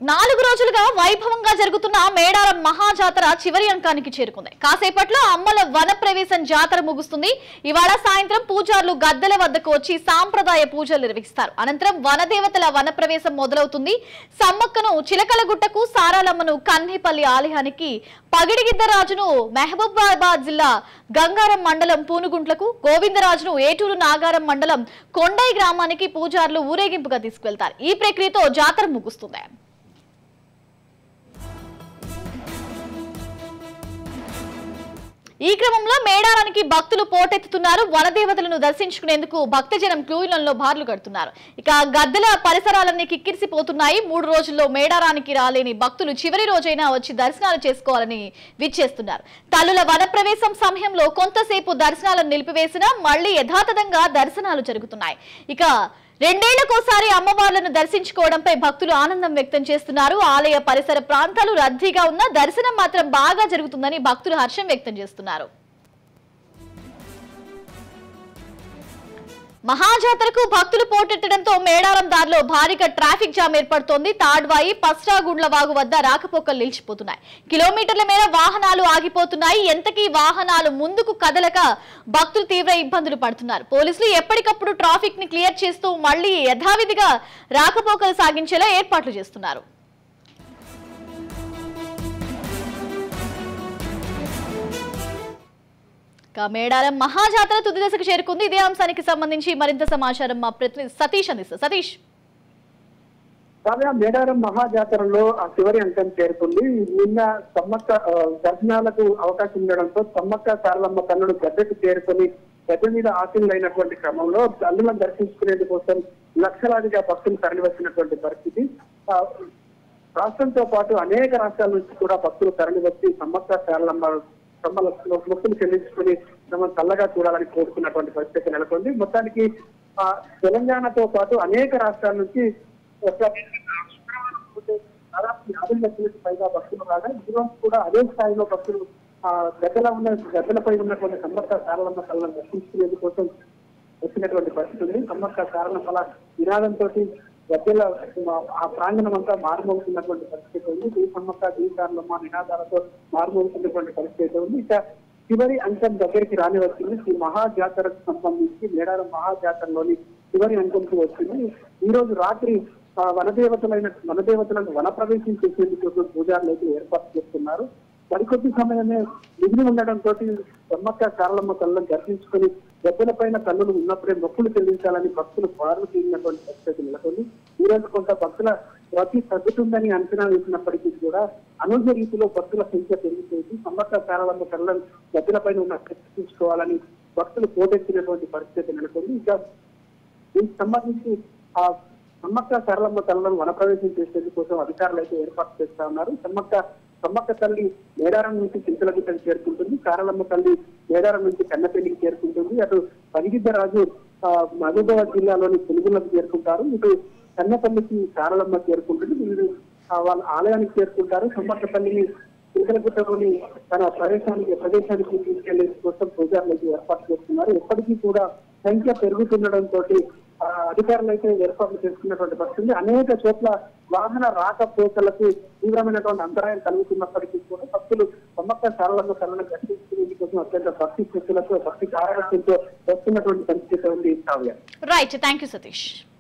నాలుగు రోజులుగా వైభవంగా జరుగుతున్న మేడారం మహాజాతర చివరి అంకానికి చేరుకుంది కాసేపట్లో అమ్మల వన ప్రవేశం జాతర ముగుస్తుంది ఇవాళ సాయంత్రం పూజారులు గద్దెల వద్దకు వచ్చి సాంప్రదాయ పూజలు నిర్వహిస్తారు అనంతరం వనదేవతల వన ప్రవేశం మొదలవుతుంది సమ్మక్కను చిలకలగుట్టకు సారాలమ్మను కన్నేపల్లి ఆలయానికి పగిడిగిద్దరాజును మహబూబాబాద్ జిల్లా గంగారం మండలం పూనుగుంట్లకు గోవిందరాజును ఏటూరు నాగారం మండలం కొండై గ్రామానికి పూజారులు ఊరేగింపుగా తీసుకువెళ్తారు ఈ ప్రక్రియతో జాతర ముగుస్తుంది ఈ క్రమంలో మేడారానికి భక్తులు పోటెత్తుతున్నారు వనదేవతలను దర్శించుకునేందుకు భక్తజనం క్యూలలో బార్లు కడుతున్నారు ఇక గద్దెల పరిసరాలన్నీ కిక్కిరిసిపోతున్నాయి మూడు రోజుల్లో మేడారానికి రాలేని భక్తులు చివరి రోజైనా వచ్చి దర్శనాలు చేసుకోవాలని విచ్చేస్తున్నారు తల్లుల వనప్రవేశం సమయంలో కొంతసేపు దర్శనాలను నిలిపివేసినా మళ్లీ యథాతథంగా దర్శనాలు జరుగుతున్నాయి ఇక రెండేళ్లకోసారి అమ్మవార్లను దర్శించుకోవడంపై భక్తులు ఆనందం వ్యక్తం చేస్తున్నారు ఆలయ పరిసర ప్రాంతాలు రద్దీగా ఉన్న దర్శనం మాత్రం బాగా జరుగుతుందని భక్తులు హర్షం వ్యక్తం చేస్తున్నారు మహాజాతరకు భక్తులు పోటెత్తడంతో మేడారం దారిలో భారీగా ట్రాఫిక్ జామ్ ఏర్పడుతోంది తాడ్వాయి పస్రాగుండ్ల వాగు వద్ద రాకపోకలు నిలిచిపోతున్నాయి కిలోమీటర్ల మేర వాహనాలు ఆగిపోతున్నాయి ఎంతకీ వాహనాలు ముందుకు కదలక భక్తులు తీవ్ర ఇబ్బందులు పడుతున్నారు పోలీసులు ఎప్పటికప్పుడు ట్రాఫిక్ ని క్లియర్ చేస్తూ మళ్లీ యథావిధిగా రాకపోకలు సాగించేలా ఏర్పాట్లు చేస్తున్నారు ఇక మేడారం మహాజాతర తుది దశకు చేరుకుంది ఇదే అంశానికి సంబంధించి మరింత సమాచారం మా ప్రతినిధి సతీష్ అందిస్తారు సతీష్ కాగా మేడారం మహాజాతరలో ఆ చివరి అంకం చేరుకుంది నిన్న సమ్మక్క ఆ, దర్శనాలకు అవకాశం ఉండడంతో సమ్మక్క సారలమ్మ కన్నుడు గద్దెకు చేరుకొని గద్దె మీద ఆశీనులైనటువంటి క్రమంలో తల్లులను దర్శించుకునేందుకు కోసం లక్షలాదిగా భక్తులు తరలివచ్చినటువంటి పరిస్థితి ఆ, రాష్ట్రంతో పాటు అనేక రాష్ట్రాల నుంచి కూడా భక్తులు తరలివచ్చి సమ్మక్క సారలమ్మ సమ్మల మొక్కులు చెల్లించుకుని తమ చల్లగా చూడాలని కోరుకున్నటువంటి పరిస్థితి నెలకొంది మొత్తానికి ఆ, తెలంగాణతో పాటు అనేక రాష్ట్రాల నుంచి ఒక శుక్రవారం పూటే దాదాపు యాభై లక్షలకు పైగా భక్తులు రాగా ఈ రోజు కూడా అదే స్థాయిలో భక్తులు ఆ గద్దెల ఉన్న గద్దెలపై ఉన్నటువంటి సమ్మక్క సారలమ్మ కళ్ళను దర్శించుకునేందుకు కోసం వచ్చినటువంటి పరిస్థితి ఉంది సమ్మక్క సారలమ్మ కళ నినాదంతో గద్దెల ఆ ప్రాంగణం అంతా మారుమోగుతున్నటువంటి పరిస్థితి ఉంది ఈ సమ్మక్క ఈ సారలమ్మ నినాదాలతో మారుమోగుతున్నటువంటి పరిస్థితి ఉంది ఇక చివరి అంశం దగ్గరికి రాని వచ్చింది ఈ మహాజాతరకు సంబంధించి మేడారం మహాజాతరలోని చివరి అంశంకి వచ్చింది ఈ రోజు రాత్రి ఆ వనదేవతలైన వనదేవతలను వన ప్రవేశం చేసేందుకు పూజారులు అయితే ఏర్పాటు చేస్తున్నారు మరికొద్ది సమయమే మిగిలి ఉండడంతో సమ్మక్క కారలమ్మ కళ్ళను దర్శించుకొని గద్దెల పైన కళ్ళులు ఉన్నప్పుడే మొక్కులు చెల్లించాలని భక్తులు బారులు తీరినటువంటి పరిస్థితి నెలకొంది ఈ రోజు కొంత భక్తుల రద్దీ తగ్గుతుందని అంచనా వేసినప్పటికీ కూడా అనూహ్య రీతిలో భక్తుల సంఖ్య పెరిగిపోయింది సమ్మక్క కారలమ్మ కళ్ళను గద్దెల పైన ఉన్న చూసుకోవాలని భక్తులు పోటెత్తినటువంటి పరిస్థితి నెలకొంది ఇంకా దీనికి సంబంధించి ఆ సమ్మక్క సరళమ్మ తల్లను వనప్రవేశం చేసేందుకు కోసం అధికారులు అయితే ఏర్పాటు చేస్తా ఉన్నారు సమ్మక్క సమ్మక్క తల్లి మేడారం నుంచి చింతలగుట్టకు చేరుకుంటుంది కారలమ్మ తల్లి మేడారం నుంచి కన్నపల్లికి చేరుకుంటుంది అటు పనిగిద్దరాజు ఆ, మహబూబాబాద్ జిల్లాలోని పులుగులకు చేరుకుంటారు ఇటు కన్నపల్లికి కారలమ్మ చేరుకుంటుంది వీళ్ళు ఆ, వాళ్ళ ఆలయానికి చేరుకుంటారు సమ్మక్క తల్లిని చింతలగుట్టలోని తన ప్రదేశానికి ప్రదేశానికి తీసుకెళ్లే కోసం పూజారులు అయితే ఏర్పాటు చేస్తున్నారు ఎప్పటికీ కూడా సంఖ్య పెరుగుతుండడంతో అధికారులు అయితే ఏర్పాట్లు చేసుకున్నటువంటి పరిస్థితి అనేక చోట్ల వాహన రాకపోకలకు తీవ్రమైనటువంటి అంతరాయం కలుగుతున్నప్పటికీ కూడా భక్తులు సమ్మక్క సరళంగా సరళంగా దర్శించుకునేందుకు కోసం అత్యంత భక్తి స్థితులతో భక్తి కారణంతో వస్తున్నటువంటి పరిస్థితి ఉంది Kavya right thank you Satish